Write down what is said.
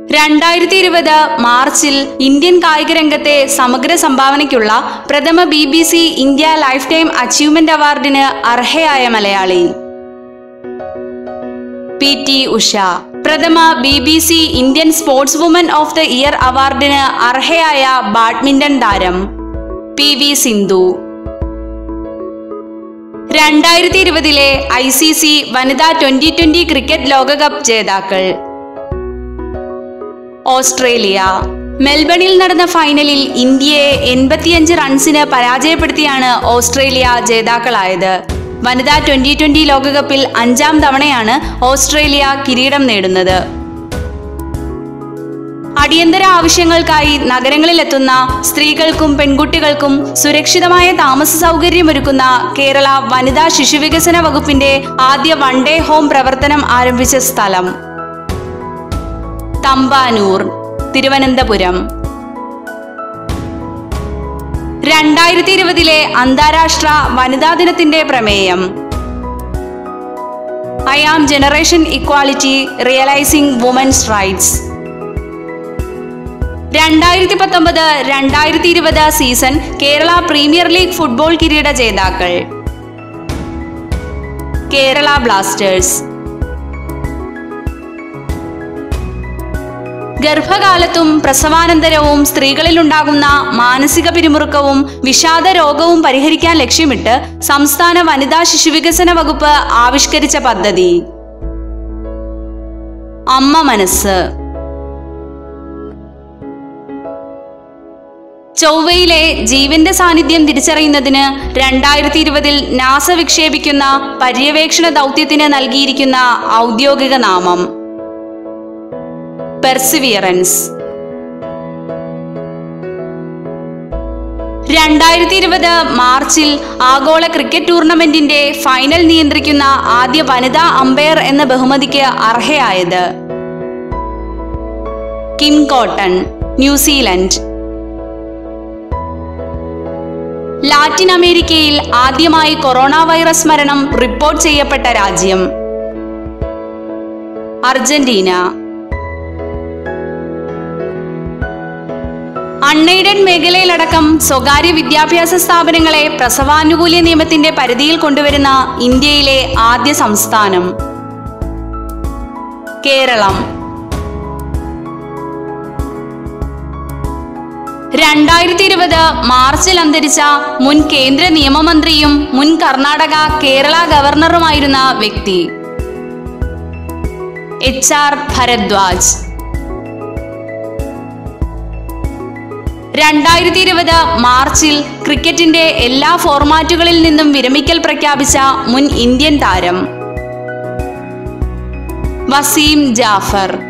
രണ്ടായിരത്തി ഇരുപത് മാർച്ചിൽ ഇന്ത്യൻ കായിക രംഗത്തെ സമഗ്ര സംഭാവനയ്ക്കുള്ള പ്രഥമ B B C India lifetime achievement അവാർഡിന് അർഹയായ മലയാളി പി ടി ഉഷ പ്രഥമ B B C Indian sportswoman of the year അവാർഡിന് അർഹയായ ബാഡ്മിന്റൺ താരം പി വി സിന്ധു രണ്ടായിരത്തി ഇരുപതിലെ ഐ സി സി വനിതാ ട്വന്റി ട്വന്റി ക്രിക്കറ്റ് ലോകകപ്പ് ജേതാക്കൾ ഓസ്ട്രേലിയ മെൽബണിൽ നടന്ന ഫൈനലിൽ ഇന്ത്യയെ എൺപത്തിയഞ്ച് റൺസിന് പരാജയപ്പെടുത്തിയാണ് ഓസ്ട്രേലിയ ജേതാക്കളായത് വനിതാ ട്വന്റി ട്വന്റി ലോകകപ്പിൽ അഞ്ചാം തവണയാണ് ഓസ്ട്രേലിയ കിരീടം നേടുന്നത് അടിയന്തര ആവശ്യങ്ങൾക്കായി നഗരങ്ങളിലെത്തുന്ന സ്ത്രീകൾക്കും പെൺകുട്ടികൾക്കും സുരക്ഷിതമായ താമസ സൗകര്യമൊരുക്കുന്ന കേരള വനിതാ ശിശുവികസന വകുപ്പിന്റെ ആദ്യ വൺ ഡേ ഹോം പ്രവർത്തനം ആരംഭിച്ച സ്ഥലം തമ്പാനൂർ തിരുവനന്തപുരം രണ്ടായിരത്തി ഇരുപതിലെ അന്താരാഷ്ട്ര വനിതാ ദിനത്തിന്റെ പ്രമേയം I am generation equality realising women's rights രണ്ടായിരത്തി പത്തൊമ്പത് രണ്ടായിരത്തി ഇരുപത് season Kerala premier league football കിരീട ജേതാക്കൾ കേരള ബ്ലാസ്റ്റേഴ്സ് ഗർഭകാലത്തും പ്രസവാനന്തരവും സ്ത്രീകളിലുണ്ടാകുന്ന മാനസിക പിരിമുറുക്കവും വിഷാദ രോഗവും പരിഹരിക്കാൻ ലക്ഷ്യമിട്ട് സംസ്ഥാന വനിതാ ശിശുവികസന വകുപ്പ് ആവിഷ്കരിച്ച പദ്ധതി അമ്മ മനസ്സ് ചൊവ്വയിലെ ജീവന്റെ സാന്നിധ്യം തിരിച്ചറിയുന്നതിന് രണ്ടായിരത്തി ഇരുപതിൽ നാസ വിക്ഷേപിക്കുന്ന പര്യവേക്ഷണ ദൗത്യത്തിന് നൽകിയിരിക്കുന്ന ഔദ്യോഗിക നാമം പെർസിവിയറൻസ് രണ്ടായിരത്തി ഇരുപത് മാർച്ചിൽ ആഗോള ക്രിക്കറ്റ് ടൂർണമെന്റിന്റെ ഫൈനൽ നിയന്ത്രിക്കുന്ന ആദ്യ വനിതാ അമ്പയർ എന്ന ബഹുമതിക്ക് അർഹയായത് കിം കോട്ടൺ ന്യൂസിലൻഡ് ലാറ്റിൻ അമേരിക്കയിൽ ആദ്യമായി കൊറോണ വൈറസ് മരണം റിപ്പോർട്ട് ചെയ്യപ്പെട്ട രാജ്യം അർജന്റീന അൺഎയ്ഡഡ് മേഖലയിലടക്കം സ്വകാര്യ വിദ്യാഭ്യാസ സ്ഥാപനങ്ങളെ പ്രസവാനുകൂല്യ നിയമത്തിന്റെ പരിധിയിൽ കൊണ്ടുവരുന്ന ഇന്ത്യയിലെ ആദ്യ സംസ്ഥാനം കേരളം രണ്ടായിരത്തി ഇരുപത് മാർച്ചിൽ അന്തരിച്ച മുൻ കേന്ദ്ര നിയമമന്ത്രിയും മുൻ കർണാടക കേരള ഗവർണറുമായിരുന്ന വ്യക്തി എച്ച് ആർ ഭരദ്വാജ് രണ്ടായിരത്തി ഇരുപത് മാർച്ചിൽ ക്രിക്കറ്റിന്റെ എല്ലാ ഫോർമാറ്റുകളിൽ നിന്നും വിരമിക്കൽ പ്രഖ്യാപിച്ച മുൻ ഇന്ത്യൻ താരം വസീം ജാഫർ